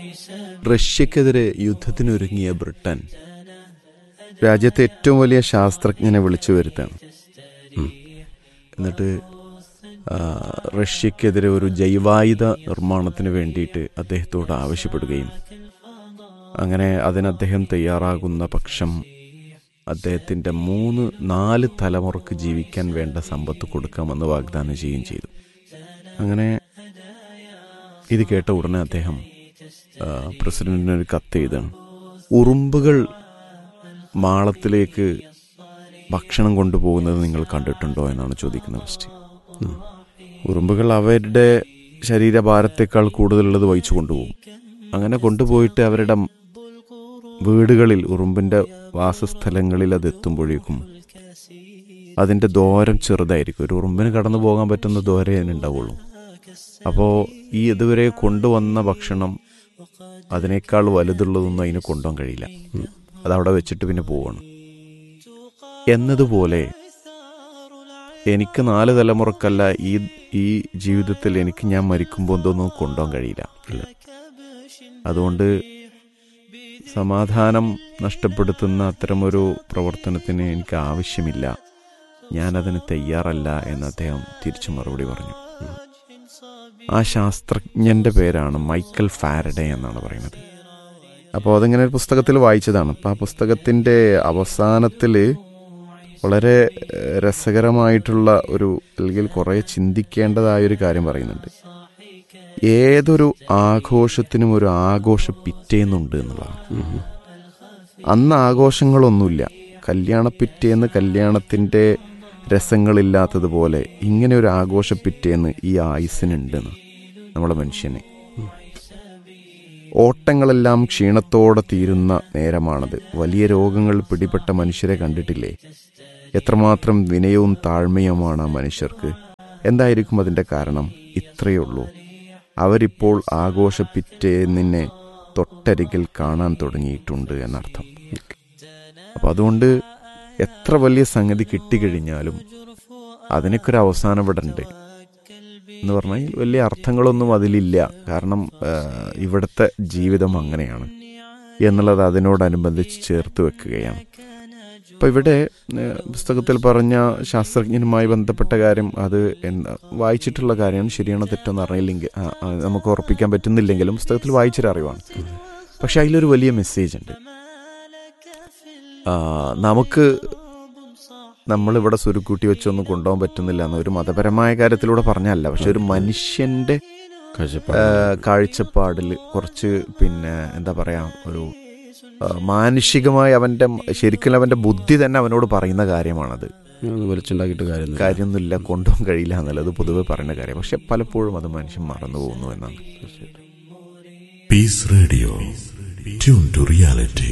റഷ്യക്കെതിരെ യുദ്ധത്തിനൊരുങ്ങിയ Britain രാജ്യത്തെ ഏറ്റവും വലിയ ശാസ്ത്രജ്ഞനെ വിളിച്ചു വരുത്താണ് ഉം. എന്നിട്ട് ആ, റഷ്യക്കെതിരെ ഒരു ജൈവായുധ നിർമ്മാണത്തിന് വേണ്ടിയിട്ട് അദ്ദേഹത്തോട് ആവശ്യപ്പെടുകയും അങ്ങനെ അതിന് അദ്ദേഹം തയ്യാറാകുന്ന പക്ഷം അദ്ദേഹത്തിൻ്റെ മൂന്ന് നാല് തലമുറക്ക് ജീവിക്കാൻ വേണ്ട സമ്പത്ത് കൊടുക്കാമെന്ന് വാഗ്ദാനം ചെയ്യുകയും ചെയ്തു അങ്ങനെ ഇത് കേട്ട ഉടനെ അദ്ദേഹം ആ, പ്രസിഡന്റിന് ഒരു കത്ത് എഴുതാണ് ഉറുമ്പുകൾ മാളത്തിലേക്ക് ഭക്ഷണം കൊണ്ടുപോകുന്നത് നിങ്ങൾ കണ്ടിട്ടുണ്ടോ എന്നാണ് ചോദിക്കുന്ന ക്വസ്റ്റ്യൻ ഉം. ഉറുമ്പുകൾ അവരുടെ ശരീരഭാരത്തേക്കാൾ കൂടുതലുള്ളത് വഹിച്ചു കൊണ്ടുപോകും അങ്ങനെ കൊണ്ടുപോയിട്ട് അവരുടെ വീടുകളിൽ ഉറുമ്പിന്റെ വാസസ്ഥലങ്ങളിൽ അത് എത്തുമ്പോഴേക്കും അതിന്റെ ദോരം ചെറുതായിരിക്കും ഒരു ഉറുമ്പിന് കടന്നു പോകാൻ പറ്റുന്ന ദോരേ അതിനുണ്ടാവുള്ളൂ അപ്പോൾ ഈ ഇതുവരെ കൊണ്ടുവന്ന ഭക്ഷണം അതിനേക്കാൾ വലുതുള്ളതൊന്നും അതിന് കൊണ്ടുപോകാൻ കഴിയില്ല അതവിടെ വെച്ചിട്ട് പിന്നെ പോവാണ് എന്നതുപോലെ എനിക്ക് നാല് തലമുറക്കല്ല ഈ ഈ ജീവിതത്തിൽ എനിക്ക് ഞാൻ മരിക്കുമ്പോൾ എന്തൊന്നും കൊണ്ടുപോകാൻ കഴിയില്ല അതുകൊണ്ട് സമാധാനം നഷ്ടപ്പെടുത്തുന്ന അത്തരമൊരു പ്രവർത്തനത്തിന് എനിക്ക് ആവശ്യമില്ല ഞാനതിന് തയ്യാറല്ല എന്ന് അദ്ദേഹം തിരിച്ചു മറുപടി പറഞ്ഞു ആ ശാസ്ത്രജ്ഞന്റെ പേരാണ് മൈക്കൽ ഫാരഡേ എന്നാണ് പറയുന്നത് അപ്പോൾ അതിങ്ങനെ ഒരു പുസ്തകത്തിൽ വായിച്ചതാണ് അപ്പോൾ ആ പുസ്തകത്തിൻ്റെ അവസാനത്തിൽ വളരെ ഏഹ്, രസകരമായിട്ടുള്ള ഒരു അല്ലെങ്കിൽ കുറേ ചിന്തിക്കേണ്ടതായ ഒരു കാര്യം പറയുന്നുണ്ട് ഏതൊരു ആഘോഷത്തിനും ഒരു ആഘോഷ പിറ്റേന്നുണ്ട് എന്നുള്ളതാണ് അന്ന് ആഘോഷങ്ങളൊന്നുമില്ല കല്യാണ പിറ്റേന്ന് കല്യാണത്തിൻ്റെ രസങ്ങളില്ലാത്തതുപോലെ ഇങ്ങനെ ഒരു ആഘോഷ പിറ്റേന്ന് ഈ ആയുസിനുണ്ടെന്ന് നമ്മളെ മനുഷ്യനെ ഓട്ടങ്ങളെല്ലാം ക്ഷീണത്തോടെ തീരുന്ന നേരമാണത് വലിയ രോഗങ്ങൾ പിടിപെട്ട മനുഷ്യരെ കണ്ടിട്ടില്ലേ എത്രമാത്രം വിനയവും താഴ്മയുമാണ് ആ മനുഷ്യർക്ക് എന്തായിരിക്കും അതിൻ്റെ കാരണം ഇത്രയേ ഉള്ളൂ അവരിപ്പോൾ ആഘോഷ പിറ്റേന്നിനെ തൊട്ടരികിൽ കാണാൻ തുടങ്ങിയിട്ടുണ്ട് എന്നർത്ഥം അപ്പം അതുകൊണ്ട് എത്ര വലിയ സംഗതി കിട്ടിക്കഴിഞ്ഞാലും അതിനൊക്കെ ഒരു അവസാനം ഇവിടെ ഉണ്ട് എന്ന് പറഞ്ഞാൽ വലിയ അർത്ഥങ്ങളൊന്നും അതിലില്ല കാരണം ആ, ഇവിടുത്തെ ജീവിതം അങ്ങനെയാണ് എന്നുള്ളത് അതിനോടനുബന്ധിച്ച് ചേർത്ത് വെക്കുകയാണ് അപ്പോൾ ഇവിടെ ആ, പുസ്തകത്തിൽ പറഞ്ഞ ശാസ്ത്രജ്ഞനുമായി ബന്ധപ്പെട്ട കാര്യം അത് എന്താ വായിച്ചിട്ടുള്ള കാര്യമാണ് ശരിയാണോ തെറ്റെന്ന് അറിയില്ലെങ്കിൽ ആ, ആ, നമുക്ക് ഉറപ്പിക്കാൻ പറ്റുന്നില്ലെങ്കിലും പുസ്തകത്തിൽ വായിച്ചൊരു അറിവാണ് പക്ഷെ അതിലൊരു വലിയ മെസ്സേജ് ഉണ്ട് ആ, നമുക്ക് നമ്മളിവിടെ സുരുക്കൂട്ടി വെച്ചൊന്നും കൊണ്ടുപോകാൻ പറ്റുന്നില്ല എന്ന ഒരു മതപരമായ കാര്യത്തിലൂടെ പറഞ്ഞല്ല പക്ഷെ ഒരു മനുഷ്യന്റെ ആ, കാഴ്ചപ്പാടിൽ കുറച്ച് പിന്നെ എന്താ പറയാ ഒരു ആ, മാനുഷികമായി അവന്റെ ശരിക്കും അവന്റെ ബുദ്ധി തന്നെ അവനോട് പറയുന്ന കാര്യമാണത് വലിച്ചുണ്ടാക്കിയിട്ട് കാര്യം കാര്യമൊന്നുമില്ല കൊണ്ടുപോകാൻ കഴിയില്ല എന്നുള്ളത് പൊതുവെ പറയുന്ന കാര്യം പക്ഷെ പലപ്പോഴും അത് മനുഷ്യൻ മറന്നു പോകുന്നു എന്നാണ് Peace Radio. Tune to reality.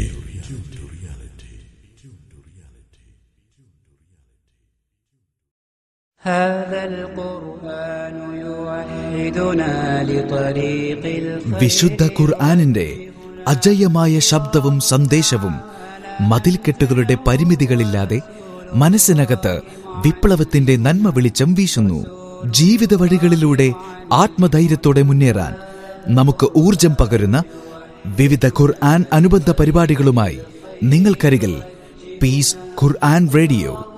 هذا القرآن يوحدنا لطريق الخير വിശുദ്ധ ഖുർആാനിന്റെ അജയ്യമായ ശബ്ദവും സന്ദേശവും മതിൽക്കെട്ടുകളുടെ പരിമിതികളില്ലാതെ മനസ്സിനകത്ത് വിപ്ലവത്തിന്റെ നന്മ വെളിച്ചം വീശുന്നു ജീവിത വഴികളിലൂടെ ആത്മധൈര്യത്തോടെ മുന്നേറാൻ നമുക്ക് ഊർജം പകരുന്ന വിവിധ ഖുർആൻ അനുബന്ധ പരിപാടികളുമായി നിങ്ങൾക്കരികിൽ പീസ് ഖുർആൻ റേഡിയോ